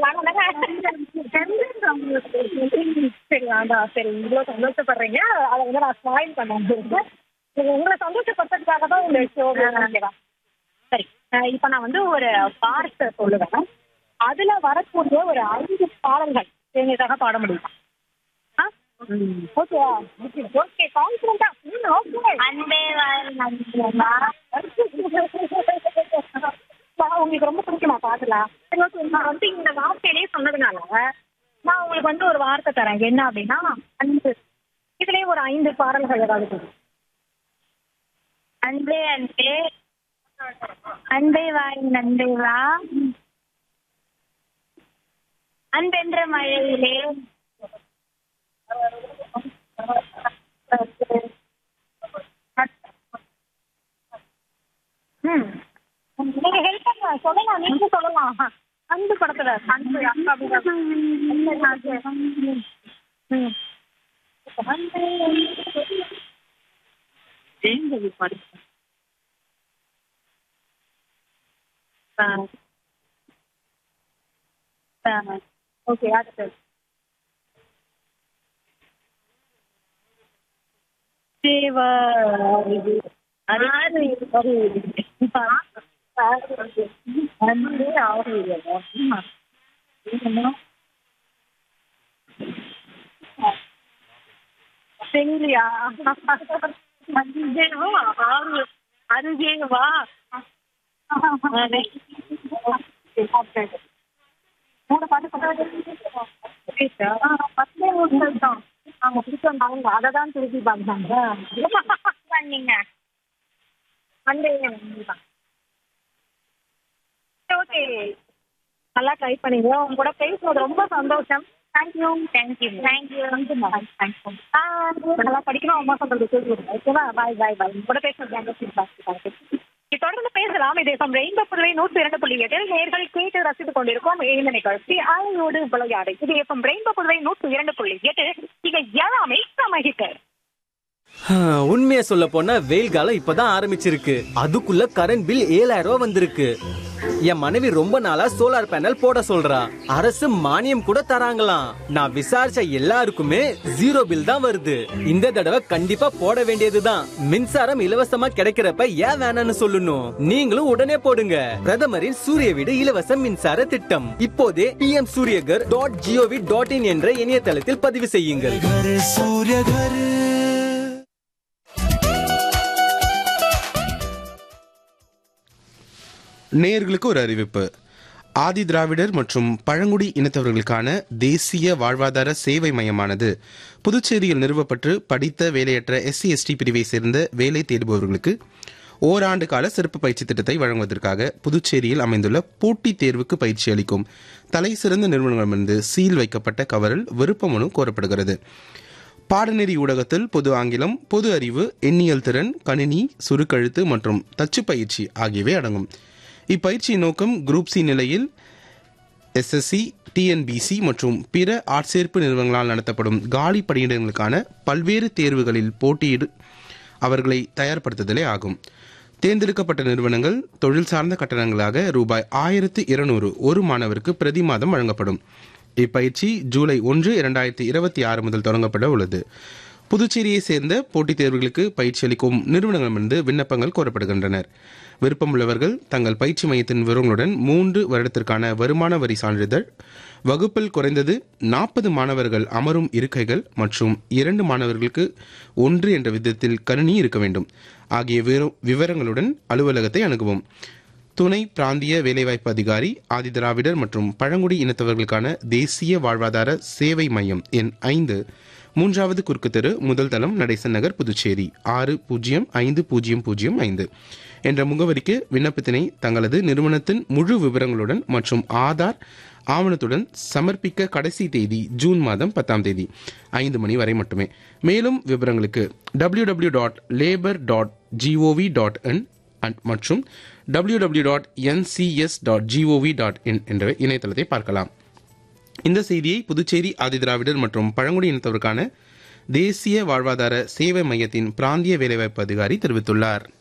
சரி வேண்டாம் சரி இவ்வளோ சந்தோஷப்படுறீங்க அதை வந்து நான் ஸ்மாயில் பண்ண வந்துருக்கேன் உங்களை சந்தோஷப்படுறதுக்காக தான் உங்களை ஷோ ஓகேவா சரி இப்போ நான் வந்து ஒரு வார்த்தை சொல்லுவேன் அதுல வரக்கூடிய ஒரு ஐந்து பாடல்கள் எங்களுக்காக பாட முடியுமா ஆ ஓகே ஓகே கான்ஃபிடண்டா ஓகே அன்பே வாழ் நண்பா உங்களுக்கு ரொம்ப பிடிக்குமா பாட்டுலாம் சரி ஓகே நான் வந்து இந்த வார்த்தையிலேயே சொன்னதுனால நான் உங்களுக்கு வந்து ஒரு வார்த்தை தரேன் என்ன அப்படின்னா அன்பு இதுலயே ஒரு ஐந்து பாடல்கள் ஏதாவது கொடுங்க. அன்பே அன்பே அன்பே வாழ் நன்பே வா அன்பென்ற மழையிலே ம் நீங்க ஹெல்ப் பண்ணுங்க சொல்லலாம் நீங்க சொல்லலாம் அன்பு படத்துல அன்பு அக்கா ம் தேங்கவி படிப்பேன் ஓகே அடுத்து தேவ இது ஆறு அன்பு ஆறு செங்கிலியா அஞ்சே வா ஆறு அஞ்சே வா மூணு பாட்டு பத்தே மூணு தான் அவங்க பிடிச்சிருந்தாங்க அதை தான் திருப்பி பார்த்தாங்க பண்ணீங்க மண்டே ஓகே நல்லா ட்ரை பண்ணீங்க உங்க கூட பேசுனது ரொம்ப சந்தோஷம் தேங்க்யூ தேங்க்யூ தேங்க்யூ தேங்க்யூ நல்லா படிக்கணும் அம்மா சொல்றது கேட்குறேன் ஓகேவா பாய் பாய் பாய் உங்க கூட பேசுறது தொடர்ந்து பேசலாம் இது எஃப்எம் ரெயின்போ புதுவை நூற்றி இரண்டு புள்ளி எட்டில் நேர்கள் கேட்டு ரசித்துக் கொண்டிருக்கோம் இந்த நிகழ்ச்சி அலையோடு விளையாடு இது எஃப்எம் ரெயின்போ புதுவை நூற்றி இரண்டு புள்ளி எட்டு இங்க எல்லாமே சமகிட்டு உண்மையை சொல்ல போனா வெயில் காலம் இப்பதான் ஆரம்பிச்சிருக்கு அதுக்குள்ள கரண்ட் பில் ஏழாயிரம் ரூபாய் வந்திருக்கு என் மனைவி ரொம்ப நாளா சோலார் பேனல் போட சொல்றா அரசு மானியம் கூட தராங்களாம் நான் விசாரிச்ச எல்லாருக்குமே ஜீரோ பில் தான் வருது இந்த தடவை கண்டிப்பா போட வேண்டியதுதான் மின்சாரம் இலவசமா கிடைக்கிறப்ப ஏன் வேணாம்னு சொல்லணும் நீங்களும் உடனே போடுங்க பிரதமரின் சூரிய வீடு இலவச மின்சார திட்டம் இப்போதே PM Suryaghar dot G O V dot in என்ற இணையதளத்தில் பதிவு செய்யுங்கள் घर सूर्य घर நேயர்களுக்கு ஒரு அறிவிப்பு ஆதி திராவிடர் மற்றும் பழங்குடி இனத்தவர்களுக்கான தேசிய வாழ்வாதார சேவை மையமானது புதுச்சேரியில் நிறுவப்பட்டு படித்த வேலையற்ற எஸ்சி எஸ்டி பிரிவை சேர்ந்த வேலை தேடுபவர்களுக்கு ஓராண்டு கால சிறப்பு பயிற்சி திட்டத்தை வழங்குவதற்காக புதுச்சேரியில் அமைந்துள்ள போட்டித் தேர்வுக்கு பயிற்சி அளிக்கும் தலை சிறந்த நிறுவனங்களிடமிருந்து சீல் வைக்கப்பட்ட கவரில் விருப்ப மனு கோரப்படுகிறது பாடநெறி ஊடகத்தில் பொது ஆங்கிலம் பொது அறிவு எண்ணியல் திறன் கணினி சுருக்கெழுத்து மற்றும் தச்சு பயிற்சி ஆகியவை அடங்கும் இப்பயிற்சியின் நோக்கம் குரூப் சி நிலையில் எஸ்எஸ்சி டிஎன்பிசி மற்றும் பிற ஆட்சேர்ப்பு நிறுவனங்களால் நடத்தப்படும் காலி பணியிடங்களுக்கான பல்வேறு தேர்வுகளில் போட்டியிடு அவர்களை தயார்படுத்துதலே ஆகும் தேர்ந்தெடுக்கப்பட்ட நிறுவனங்கள் தொழில் சார்ந்த கட்டணங்களாக ரூபாய் ஆயிரத்து இருநூறு ஒரு மாணவருக்கு பிரதி மாதம் வழங்கப்படும் இப்பயிற்சி ஜூலை ஒன்று இரண்டாயிரத்தி இருபத்தி ஆறு முதல் தொடங்கப்பட உள்ளது புதுச்சேரியை சேர்ந்த போட்டித் தேர்வுகளுக்கு பயிற்சி அளிக்கும் நிறுவனங்களிடமிருந்து விண்ணப்பங்கள் கோரப்படுகின்றனர் விருப்பமுள்ளவர்கள் தங்கள் பயிற்சி மையத்தின் விவரங்களுடன் மூன்று வருடத்திற்கான வருமான வரி சான்றிதழ் வகுப்பில் குறைந்தது நாற்பது மாணவர்கள் அமரும் இருக்கைகள் மற்றும் இரண்டு மாணவர்களுக்கு ஒன்று என்ற விதத்தில் கணினி இருக்க வேண்டும் ஆகிய விவர- விவரங்களுடன் அலுவலகத்தை அணுகவும் துணை பிராந்திய வேலைவாய்ப்பு அதிகாரி ஆதிதிராவிடர் மற்றும் பழங்குடி இனத்தவர்களுக்கான தேசிய வாழ்வாதார சேவை மையம் எண் ஐந்து மூன்றாவது குறுக்கு தெரு முதல் தளம் நடேசன் நகர் புதுச்சேரி ஆறு பூஜ்ஜியம் ஐந்து பூஜ்ஜியம் பூஜ்ஜியம் ஐந்து என்ற முகவரிக்கு விண்ணப்பத்தினை தங்களது நிறுவனத்தின் முழு விவரங்களுடன் மற்றும் ஆதார் ஆவணத்துடன் சமர்ப்பிக்க கடைசி தேதி ஜூன் மாதம் பத்தாம் தேதி ஐந்து மணி வரை மட்டுமே மேலும் விவரங்களுக்கு W W dot labour dot G O V dot in மற்றும் W W dot NCS dot G O V dot in என்ற இணையதளத்தை பார்க்கலாம் இந்த செய்தியை புதுச்சேரி ஆதிதிராவிடர் மற்றும் பழங்குடி இனத்தவருக்கான தேசிய வாழ்வாதார சேவை மையத்தின் பிராந்திய வேலைவாய்ப்பு அதிகாரி தெரிவித்துள்ளார்